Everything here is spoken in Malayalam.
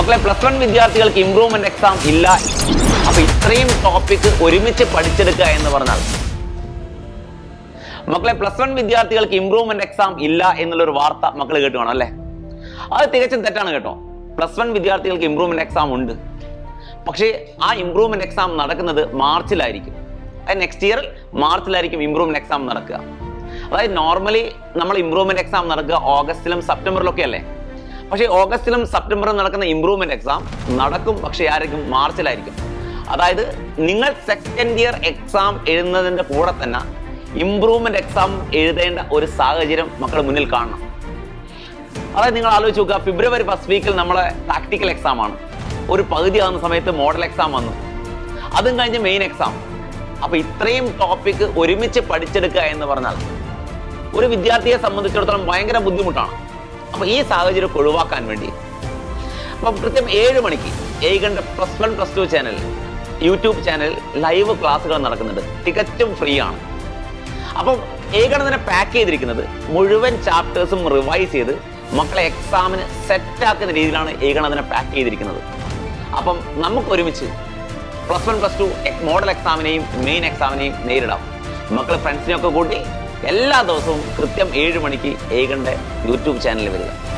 മക്കളെ പ്ലസ് വൺ വിദ്യാർത്ഥികൾക്ക് ഇംപ്രൂവ്മെന്റ് എക്സാം ഇല്ല അപ്പൊ ഇത്രയും ടോപ്പിക് ഒരുമിച്ച് പഠിച്ചെടുക്കുക എന്ന് പറഞ്ഞാൽ മക്കളെ പ്ലസ് വൺ വിദ്യാർത്ഥികൾക്ക് ഇംപ്രൂവ്മെന്റ് എക്സാം ഇല്ല എന്നുള്ളൊരു വാർത്ത മക്കൾ കേട്ടു കാണും അല്ലേ അത് തികച്ചും തെറ്റാണ് കേട്ടോ പ്ലസ് വൺ വിദ്യാർത്ഥികൾക്ക് ഇംപ്രൂവ്മെന്റ് എക്സാം ഉണ്ട് പക്ഷേ ആ ഇംപ്രൂവ്മെന്റ് എക്സാം നടക്കുന്നത് മാർച്ചിലായിരിക്കും അത് നെക്സ്റ്റ് ഇയറിൽ മാർച്ചിലായിരിക്കും ഇംപ്രൂവ്മെന്റ് എക്സാം നടക്കുക അതായത് നോർമലി നമ്മൾ ഇംപ്രൂവ്മെന്റ് എക്സാം നടക്കുക ഓഗസ്റ്റിലും സെപ്റ്റംബറിലൊക്കെ അല്ലേ പക്ഷേ ഓഗസ്റ്റിലും സെപ്റ്റംബറിലും നടക്കുന്ന ഇംപ്രൂവ്മെന്റ് എക്സാം നടക്കും പക്ഷേ ആയിരിക്കും മാർച്ചിലായിരിക്കും അതായത് നിങ്ങൾ സെക്കൻഡ് ഇയർ എക്സാം എഴുതുന്നതിന്റെ കൂടെ തന്നെ ഇംപ്രൂവ്മെന്റ് എക്സാം എഴുതേണ്ട ഒരു സാഹചര്യം മക്കൾ മുന്നിൽ കാണണം അതായത് നിങ്ങൾ ആലോചിച്ച് നോക്കുക ഫെബ്രുവരി ഫസ്റ്റ് വീക്കിൽ നമ്മളെ പ്രാക്ടിക്കൽ എക്സാം ആണ് ഒരു പകുതി ആകുന്ന സമയത്ത് മോഡൽ എക്സാം വന്നു അതും കഴിഞ്ഞ് മെയിൻ എക്സാം അപ്പൊ ഇത്രയും ടോപ്പിക് ഒരുമിച്ച് പഠിച്ചെടുക്കുക എന്ന് പറഞ്ഞാൽ ഒരു വിദ്യാർത്ഥിയെ സംബന്ധിച്ചിടത്തോളം ഭയങ്കര ബുദ്ധിമുട്ടാണ് അപ്പൊ ഈ സാഹചര്യം ഒഴിവാക്കാൻ വേണ്ടി അപ്പം കൃത്യം ഏഴ് മണിക്ക് ഏകണ്ട plus one plus two channel YouTube channel live ക്ലാസ്സുകൾ നടക്കുന്നുണ്ട് തികച്ചും ഫ്രീ ആണ് അപ്പം ഏകണതിനെ പാക്ക് ചെയ്തിരിക്കുന്നത് മുഴുവൻ ചാപ്റ്റേഴ്സും റിവൈസ് ചെയ്ത് മക്കളെ എക്സാമിന് സെറ്റ് ആക്കുന്ന രീതിയിലാണ് ഏകണതിനെ പാക്ക് ചെയ്തിരിക്കുന്നത് അപ്പം നമുക്ക് ഒരുമിച്ച് plus one plus two model എക്സാമിനെയും മെയിൻ എക്സാമിനെയും നേരിടാം മക്കളെ ഫ്രണ്ട്സിനെയൊക്കെ കൂട്ടി എല്ലാ ദിവസവും കൃത്യം ഏഴ് മണിക്ക് ഏകണ്ട യൂട്യൂബ് ചാനലിൽ വരിക